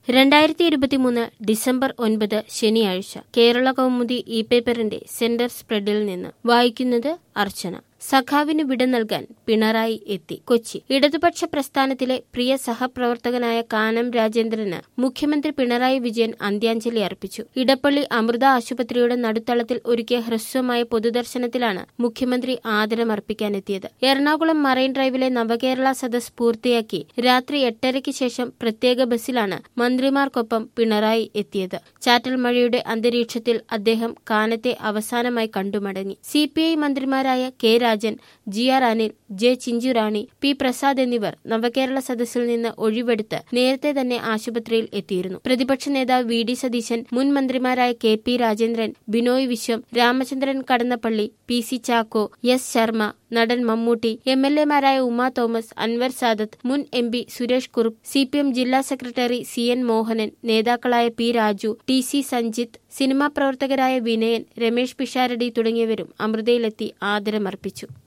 രണ്ടായിരത്തി ഇരുപത്തിമൂന്ന് ഡിസംബർ ഒൻപത് ശനിയാഴ്ച കേരള കൗമുദി ഇ പേപ്പറിന്റെ സെന്റർ സ്പ്രെഡിൽ നിന്ന് വായിക്കുന്നത് അർച്ചന സഖാവിന് വിട നൽകാൻ പിണറായി എത്തി കൊച്ചി ഇടതുപക്ഷ പ്രസ്ഥാനത്തിലെ പ്രിയ സഹപ്രവർത്തകനായ കാനം രാജേന്ദ്രന് മുഖ്യമന്ത്രി പിണറായി വിജയൻ അന്ത്യാഞ്ജലി അർപ്പിച്ചു ഇടപ്പള്ളി അമൃത ആശുപത്രിയുടെ നടുത്തളത്തിൽ ഒരുക്കിയ ഹ്രസ്വമായ പൊതുദർശനത്തിലാണ് മുഖ്യമന്ത്രി ആദരമർപ്പിക്കാനെത്തിയത് എറണാകുളം മറൈൻ ഡ്രൈവിലെ നവകേരള സദസ് പൂർത്തിയാക്കി രാത്രി എട്ടരയ്ക്ക് ശേഷം പ്രത്യേക ബസ്സിലാണ് മന്ത്രിമാർക്കൊപ്പം പിണറായി എത്തിയത് ചാറ്റൽ മഴയുടെ അന്തരീക്ഷത്തിൽ അദ്ദേഹം കാനത്തെ അവസാനമായി കണ്ടുമടങ്ങി സിപിഐ മന്ത്രിമാരായ K Rajan G R Anil J Chinchurani P Prasad എന്നിവർ നവകേരള സദസ്സിൽ നിന്ന് ഒഴിവെടുത്ത് നേരത്തെ തന്നെ ആശുപത്രിയിൽ എത്തിയിരുന്നു പ്രതിപക്ഷ നേതാവ് വി ഡി സതീശൻ മുൻ മന്ത്രിമാരായ K P Rajendran Binoy Viswam Ramachandran Kadannappally P C Chacko S Sharma നടൻ മമ്മൂട്ടി എം എൽ എമാരായ ഉമാ തോമസ് അൻവർ സാദത്ത് മുൻ M P Suresh Kurup C P M ജില്ലാ സെക്രട്ടറി സി എൻ മോഹനൻ നേതാക്കളായ P Raju T C Sanjith cinema പ്രവർത്തകരായ വിനയൻ രമേഷ് പിഷാരടി തുടങ്ങിയവരും അമൃതയിലെത്തി ആദരമർപ്പിച്ചു